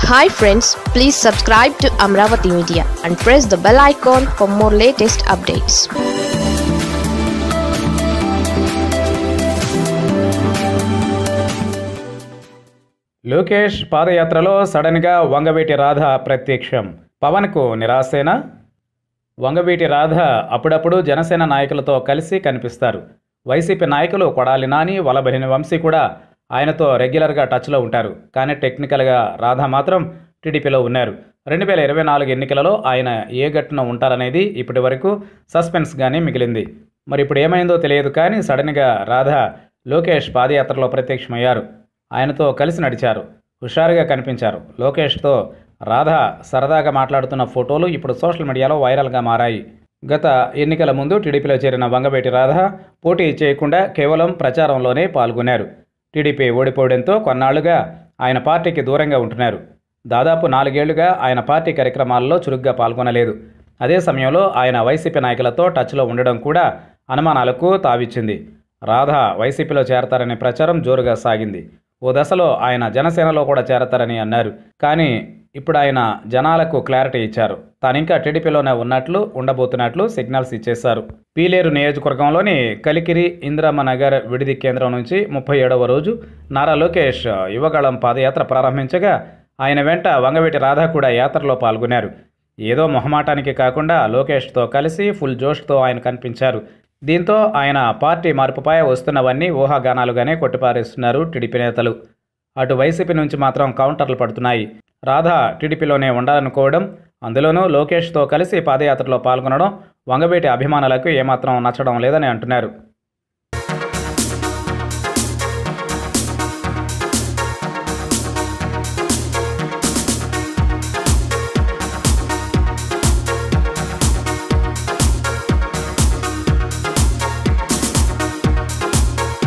hi friends please subscribe to Amaravati media and press the bell icon for more latest updates Lokesh పాదయాత్రలో సడన్గా వంగవీటి రాధ ప్రత్యక్షం పవన్కు నిరాశేనా వంగవీటి రాధ అప్పుడప్పుడు జనసేన నాయకులతో కలిసి కనిపిస్తారు వైసీపీ నాయకులు కొడాలి నాని వలభరిని వంశీ కూడా ఆయనతో రెగ్యులర్గా టచ్లో ఉంటారు కానీ టెక్నికల్గా రాధ మాత్రం టీడీపీలో ఉన్నారు రెండు వేల ఇరవై నాలుగు ఎన్నికలలో ఆయన ఏ ఘటన ఉంటారనేది ఇప్పటి వరకు సస్పెన్స్గానే మిగిలింది మరి ఇప్పుడు ఏమైందో తెలియదు కానీ సడన్గా రాధ లోకేష్ పాదయాత్రలో ప్రత్యక్షమయ్యారు ఆయనతో కలిసి నడిచారు హుషారుగా కనిపించారు లోకేష్తో రాధ సరదాగా మాట్లాడుతున్న ఫోటోలు ఇప్పుడు సోషల్ మీడియాలో వైరల్గా మారాయి గత ఎన్నికల ముందు టీడీపీలో చేరిన వంగబేటి రాధ పోటీ చేయకుండా కేవలం ప్రచారంలోనే పాల్గొన్నారు టీడీపీ ఓడిపోవడంతో కొన్నాళ్లుగా ఆయన పార్టీకి దూరంగా ఉంటున్నారు దాదాపు నాలుగేళ్లుగా ఆయన పార్టీ కార్యక్రమాల్లో చురుగ్గా పాల్గొనలేదు అదే సమయంలో ఆయన వైసీపీ నాయకులతో టచ్లో ఉండడం కూడా అనుమానాలకు తావిచ్చింది రాధ వైసీపీలో చేరతారనే ప్రచారం జోరుగా సాగింది ఓ దశలో ఆయన జనసేనలో కూడా చేరతారని అన్నారు కానీ ఇప్పుడు ఆయన జనాలకు క్లారిటీ ఇచ్చారు తాను ఇంకా టీడీపీలోనే ఉన్నట్లు ఉండబోతున్నట్లు సిగ్నల్స్ ఇచ్చేశారు పీలేరు నియోజకవర్గంలోని కలికిరి ఇందిరమ్మ నగర్ విడిది కేంద్రం నుంచి ముప్పై ఏడవ రోజు నారా లోకేష్ యువగళం పాదయాత్ర ప్రారంభించగా ఆయన వెంట వంగవీటి రాధ కూడా యాత్రలో పాల్గొన్నారు ఏదో మొహమాటానికి కాకుండా లోకేష్తో కలిసి ఫుల్ జోష్తో ఆయన కనిపించారు దీంతో ఆయన పార్టీ మార్పుపై వస్తున్నవన్నీ ఊహాగానాలుగానే కొట్టిపారేస్తున్నారు టీడీపీ నేతలు అటు వైసీపీ నుంచి మాత్రం కౌంటర్లు పడుతున్నాయి రాధా టీడీపీలోనే ఉండాలనుకోవడం అందులోనూ లోకేష్తో కలిసి పాదయాత్రలో పాల్గొనడం వంగబేటి అభిమానులకు ఏమాత్రం నచ్చడం లేదని అంటున్నారు